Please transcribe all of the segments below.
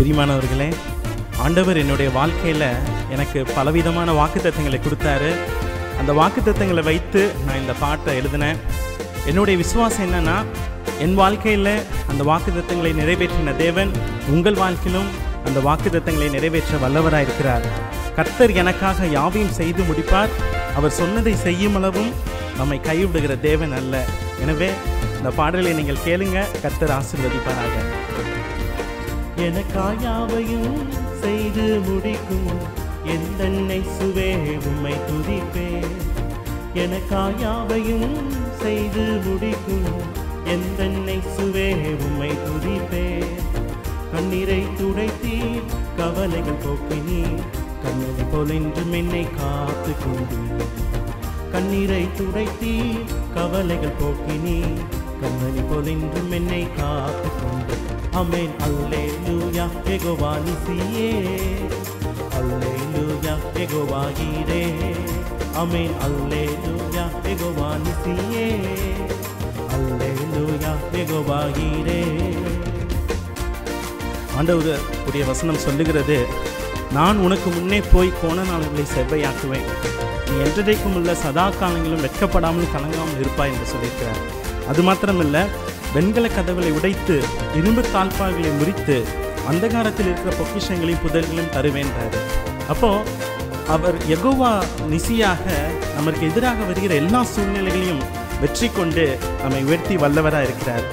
பிரியமானவர்களே ஆண்டவர் என்னுடைய வாழ்க்கையில் எனக்கு பலவிதமான வாக்குத்தத்தங்களை கொடுத்தாரு அந்த வாக்குத்தத்தங்களை வைத்து நான் இந்த பாட்டை எழுதினேன் என்னுடைய விசுவாசம் என்னன்னா என் வாழ்க்கையில் அந்த வாக்குத்தத்தங்களை நிறைவேற்றின தேவன் உங்கள் வாழ்க்கையிலும் அந்த வாக்குத்தத்தங்களை நிறைவேற்ற வல்லவராக இருக்கிறார் கர்த்தர் எனக்காக யாவையும் செய்து முடிப்பார் அவர் சொன்னதை செய்யும் அளவும் நம்மை கைவிடுகிற தேவன் அல்ல எனவே இந்த பாடலை நீங்கள் கேளுங்க கர்த்தர் ஆசீர்வதிப்பாராக எனக்காயாவையும் செய்து முடிக்கும் எந்தன்னை சுவே உம்மை துதிப்பே எனக்காயாவையும் செய்து முடிக்கும் எந்தன்னை சுவே உம்மை துதிப்பே கண்ணீரை துடைத்தீர் கவலைகள் போக்கினீர் கண்ணீர் போலென்றும் என்னை காத்து கொண்டீர் கண்ணீரை துடைத்தீர் கவலைகள் போக்கினீர் கண்மணி போலென்றும் என்னை காத்து கொண்டு அமேன் அல்லே லூயா எகோவா நிசியே அல்லே லூயா எகோவா ஈரே அமேன் அல்லே லூயா எகோவா நிசியே அல்லே லூயா எகோவா ஈரே ஆண்டவர் உடைய வசனம் சொல்லுகிறது நான் உனக்கு முன்னே போய் கோணநாளங்களை செவ்வையாக்குவேன் நீ என்றைக்கும் உள்ள சதா காலங்களும் வெட்கப்படாமல் கலங்காமல் இருப்பாய் என்று சொல்லியிருக்கிறார் அது மாத்திரமல்ல வெண்கல கதவுகளை உடைத்து இரும்பு தாழ்பால்களை முறித்து அந்தகாரத்தில் இருக்கிற பொக்கிஷங்களையும் புதல்களையும் தருவேன்றார் அப்போ அவர் எகோவா நிசியாக நமக்கு எதிராக வருகிற எல்லா சூழ்நிலைகளையும் வெற்றி கொண்டு நம்மை உயர்த்தி வல்லவராக இருக்கிறார்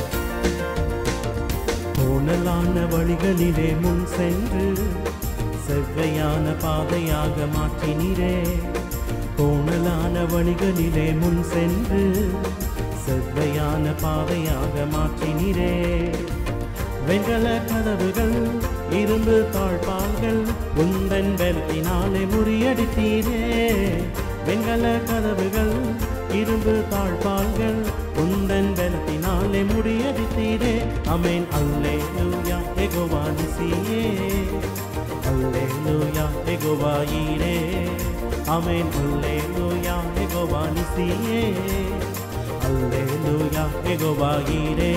கோணலான வழிகளிலே முன் சென்று செவ்வையான பாதையாக மாற்றினீரே கோணலான வழிகளிலே முன் சென்று செவ்வையான பாதையாக மாற்றினீரே வெண்கல கதவுகள் இரும்பு தாழ்பால்கள் உந்தன் வெல்த்தினாலே முறியடித்தீரே வெண்கல கதவுகள் இரும்பு தாழ்பால்கள் உந்தன் வெல்த்தினாலே முறியடித்தீரே அமேன் அல்லே லூயா எகோவா நிசியே அல்லே லூயா எகோவா ஈரே அமேன் அல்லே லூயா எகோவா நிசியே அல்லே லூயா எகோவா ஈரே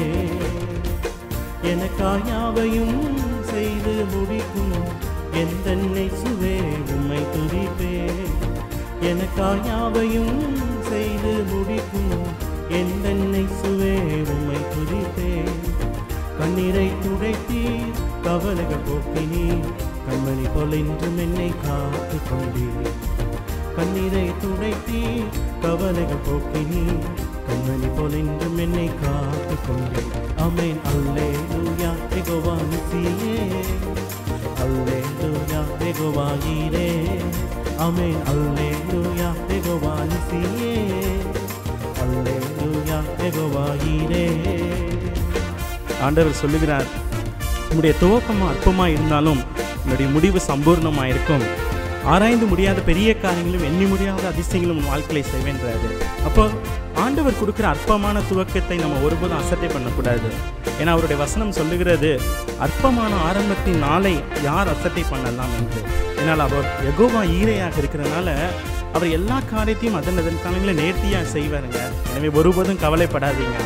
எனக்காயாவையும் செய்து முடிக்கும் எந்தன்னை சுவே உம்மை துதிப்பே எனக்காயாவையும் செய்து முடிக்கும் எந்தன்னை சுவே உம்மை துதிப்பே கண்ணீரை துடைத்தீர் கவலைகள் போக்கினீர் கண்மணி போல் என்றும் என்னை காத்து கொண்டீர் கண்ணீரை துடைத்தீர் கவலைகள் போக்கினீர் கண்மணி போல் என்றும் என்னை காத்து கொண்டீர் அமேன் அல்லே லூயா எகோவா நிசியே அல்லே லூயா எகோவா ஈரே அமேன் அல்லே லூயா எகோவா நிசியே அல்லே லூயா எகோவா ஈரே ஆண்டவர் சொல்லுகிறார் உன்னுடைய துவக்கமாக அற்பமாக இருந்தாலும் உன்னுடைய முடிவு சம்பூர்ணமாக இருக்கும் ஆராய்ந்து முடியாத பெரிய காரியங்களும் எண்ணி முடியாத அதிசயங்களும் உன் வாழ்க்கையை செய்வேன்றாரு அப்போ ஆண்டவர் கொடுக்குற அற்பமான துவக்கத்தை நம்ம ஒருபோதும் அசட்டை பண்ணக்கூடாது ஏன்னா அவருடைய வசனம் சொல்லுகிறது அற்பமான ஆரம்பத்தின் நாளை யார் அசட்டை பண்ணலாம் என்று ஏன்னால் அவர் எகோவா ஈரையாக இருக்கிறனால அவர் எல்லா காரியத்தையும் அதன் அதன் காலங்களில் நேர்த்தியாக செய்வாருங்க எனவே ஒருபோதும் கவலைப்படாதீங்க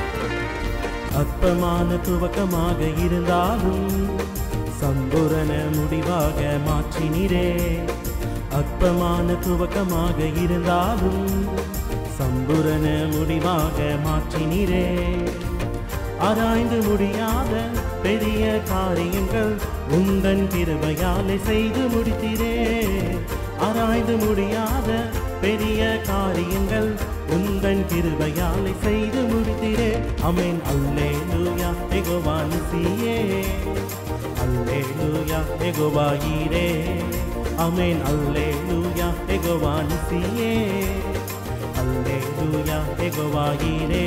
அற்பமான துவக்கமாக இருந்தாலும் சம்பூரண முடிவாக மாற்றினீரே அற்பமான துவக்கமாக இருந்தாலும் சம்பூரண முடிவாக மாற்றினீரே ஆராய்ந்து முடியாத பெரிய காரியங்கள் உந்தன் கிருபையாலே செய்து முடித்தீரே ஆராய்ந்து முடியாத பெரிய காரியங்கள் உந்தன் கிருபையாலை செய்து முடித்தீரே அமேன் அல்லே லூயா எகோவா நிசியே அல்லே லூயா எகோவா ஈரே அமேன் அல்லே லூயா எகோவா நிசியே அல்லே லூயா எகோவா ஈரே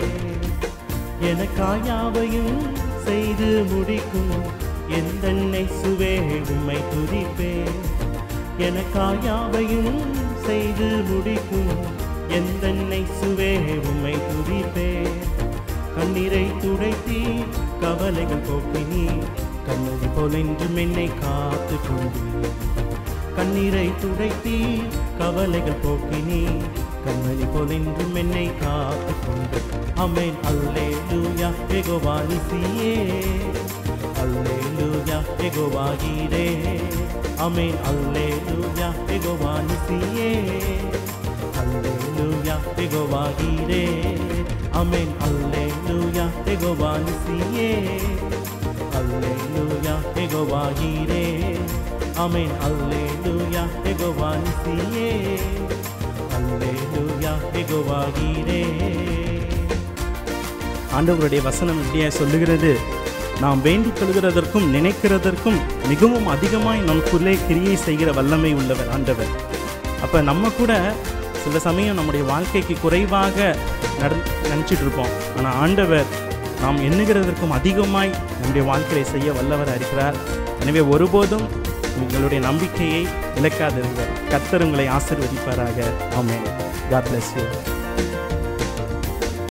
எனக்காயாவையும் செய்து முடிக்கும் எந்தன்னை சுவே உம்மை துதிப்பே எனக்காயாவையும் செய்து முடிக்கும் எந்தன்னை சுவே உம்மை துதிப்பே கண்ணீரை துடைத்தீ கவலைகள் போக்கினீ கண்ணதி போலென்றும் என்னை காத்து கொண்டீர் கண்ணீரை துடைத்தீ கவலைகள் போக்கினீ கண்மணி போலென்றும் என்னை காத்து கொண்டு அமேன் அல்லே லூயா எகோவா நிசியே அல்லே லூயா எகோவாகீரே அமேன் அல்லேலூயா எகோவா நிசியே அல்லேலூயா எகோவாகீரே அமேன் அல்லேலூயா எகோவா நிசியே அல்லேலூயா எகோவாகீரே அமேன் அல்லேலூயா எகோவா நிசியே அல்லேலூயா எகோவாகீரே ஆண்டவருடைய வசனம் இப்படியே சொல்லுகிறது நாம் வேண்டிக் கொள்கிறதற்கும் நினைக்கிறதற்கும் மிகவும் அதிகமாய் நமக்குள்ளே கிரியை செய்கிற வல்லமை உள்ளவர் ஆண்டவர் அப்போ நம்ம கூட சில சமயம் நம்முடைய வாழ்க்கைக்கு குறைவாக நட நினச்சிட்டு இருப்போம் ஆனால் ஆண்டவர் நாம் எண்ணுகிறதற்கும் அதிகமாய் நம்முடைய வாழ்க்கையை செய்ய வல்லவராக இருக்கிறார் எனவே ஒருபோதும் உங்களுடைய நம்பிக்கையை இழக்காதிருங்க கர்த்தர் உங்களை ஆசிர்வதிப்பாராக ஆமென் God bless you